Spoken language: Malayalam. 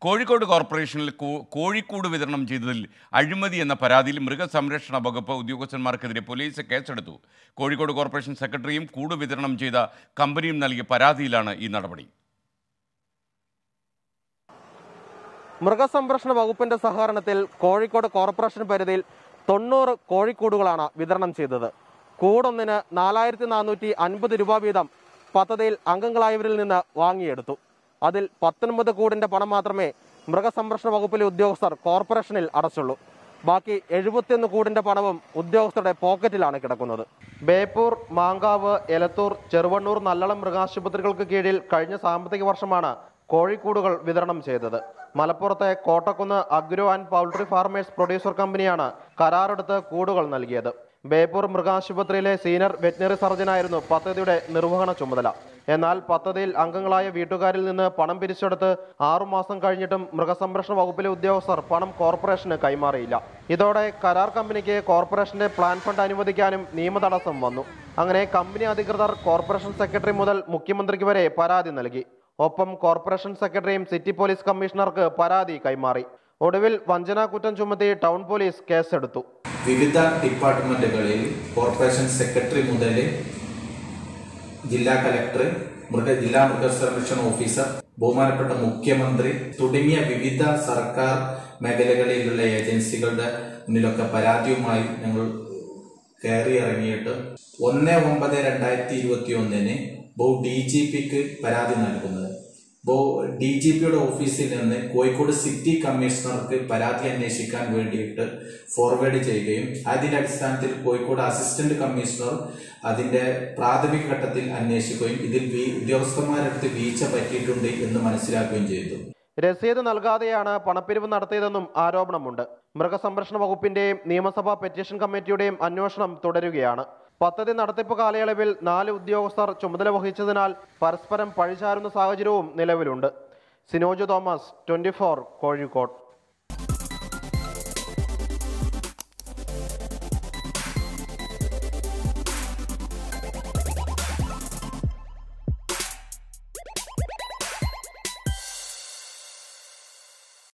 കോഴിക്കോട് കോർപ്പറേഷനിൽ കോ- കോഴിക്കൂട് വിതരണം ചെയ്തതിൽ അഴിമതി എന്ന പരാതിയിൽ മൃഗസംരക്ഷണ വകുപ്പ് ഉദ്യോഗസ്ഥന്മാർക്കെതിരെ പോലീസ് കേസെടുത്തു കോഴിക്കോട് കോർപ്പറേഷൻ സെക്രട്ടറിയും കൂട് വിതരണം ചെയ്ത കമ്പനിയും നൽകിയ പരാതിയിലാണ് ഈ നടപടി മൃഗസംരക്ഷണ വകുപ്പിന്റെ സഹകരണത്തിൽ കോഴിക്കോട് കോർപ്പറേഷൻ പരിധിയിൽ തൊണ്ണൂറ് കോഴിക്കൂടുകളാണ് വിതരണം ചെയ്തത് കൂടൊന്നിന് നാലായിരത്തി നാനൂറ്റി അൻപത് രൂപ വീതം പദ്ധതിയിൽ അംഗങ്ങളായവരിൽ നിന്ന് വാങ്ങിയെടുത്തു അതിൽ പത്തൊൻപത് കൂടിന്റെ പണം മാത്രമേ മൃഗസംരക്ഷണ വകുപ്പിലെ ഉദ്യോഗസ്ഥർ കോർപ്പറേഷനിൽ അടച്ചുള്ളൂ ബാക്കി എഴുപത്തിയൊന്ന് കൂടിന്റെ പണവും ഉദ്യോഗസ്ഥരുടെ പോക്കറ്റിലാണ് കിടക്കുന്നത് ബേപ്പൂർ മാങ്കാവ് എലത്തൂർ ചെറുവണ്ണൂർ നല്ലളം മൃഗാശുപത്രികൾക്ക് കീഴിൽ കഴിഞ്ഞ സാമ്പത്തിക വർഷമാണ് കോഴിക്കൂടുകൾ വിതരണം ചെയ്തത് മലപ്പുറത്തെ Kottakkunnu agro and poultry farmers producer കമ്പനിയാണ് കരാറെടുത്ത് കൂടുകൾ നൽകിയത് ബേപ്പൂർ മൃഗാശുപത്രിയിലെ സീനിയർ വെറ്റിനറി സർജനായിരുന്നു പദ്ധതിയുടെ നിർവഹണ ചുമതല എന്നാൽ പദ്ധതിയിൽ അംഗങ്ങളായ വീട്ടുകാരിൽ നിന്ന് പണം പിരിച്ചെടുത്ത് ആറുമാസം കഴിഞ്ഞിട്ടും മൃഗസംരക്ഷണ വകുപ്പിലെ ഉദ്യോഗസ്ഥർ പണം കോർപ്പറേഷന് കൈമാറിയില്ല ഇതോടെ കരാർ കമ്പനിക്ക് കോർപ്പറേഷന്റെ പ്ലാൻ ഫണ്ട് അനുവദിക്കാനും നിയമതടസ്സം വന്നു അങ്ങനെ കമ്പനി അധികൃതർ കോർപ്പറേഷൻ സെക്രട്ടറി മുതൽ മുഖ്യമന്ത്രിക്ക് വരെ പരാതി നൽകി ഒപ്പം കോർപ്പറേഷൻ സെക്രട്ടറിയും സിറ്റി പോലീസ് കമ്മീഷണർക്ക് പരാതി കൈമാറി ഒടുവിൽ വഞ്ചനാ കുറ്റം ചുമത്തി ടൗൺ പോലീസ് കേസെടുത്തു വിവിധ ഡിപ്പാർട്ട്മെന്റുകളിൽ കോർപ്പറേഷൻ സെക്രട്ടറി മുതൽ ജില്ലാ കലക്ടർ മൃഗ ജില്ലാ മൃഗസംരക്ഷണ ഓഫീസർ ബഹുമാനപ്പെട്ട മുഖ്യമന്ത്രി തുടങ്ങിയ വിവിധ സർക്കാർ മേഖലകളിലുള്ള ഏജൻസികളുടെ മുന്നിലൊക്കെ പരാതിയുമായി ഞങ്ങൾ കയറി ഇറങ്ങിയിട്ട് ഒന്ന് ഒമ്പത് രണ്ടായിരത്തി ഇരുപത്തി ഒന്നിന് ബഹു ഡി ജി പിക്ക് പരാതി നൽകുന്നത് ബഹു ഡി ജി പിയുടെ ഓഫീസിൽ നിന്ന് കോഴിക്കോട് സിറ്റി കമ്മീഷണർക്ക് പരാതി അന്വേഷിക്കാൻ വേണ്ടിയിട്ട് ഫോർവേഡ് ചെയ്യുകയും അതിന്റെ അടിസ്ഥാനത്തിൽ കോഴിക്കോട് അസിസ്റ്റന്റ് കമ്മീഷണർ അതിന്റെ പ്രാഥമിക ഘട്ടത്തിൽ അന്വേഷിക്കുകയും ഇതിൽ വീ- ഉദ്യോഗസ്ഥന്മാരടുത്ത് വീഴ്ച പറ്റിയിട്ടുണ്ട് എന്ന് മനസ്സിലാക്കുകയും ചെയ്തു രസീത് നൽകാതെയാണ് പണപ്പിരിവ് നടത്തിയതെന്നും ആരോപണമുണ്ട് മൃഗസംരക്ഷണ വകുപ്പിന്റെയും നിയമസഭാ പെറ്റീഷൻ കമ്മിറ്റിയുടെയും അന്വേഷണം തുടരുകയാണ് പദ്ധതി നടത്തിപ്പ് കാലയളവിൽ നാല് ഉദ്യോഗസ്ഥർ ചുമതല വഹിച്ചതിനാൽ പരസ്പരം പഴിചാരുന്ന സാഹചര്യവും നിലവിലുണ്ട് സിനോജ് തോമസ് ട്വന്റി കോഴിക്കോട്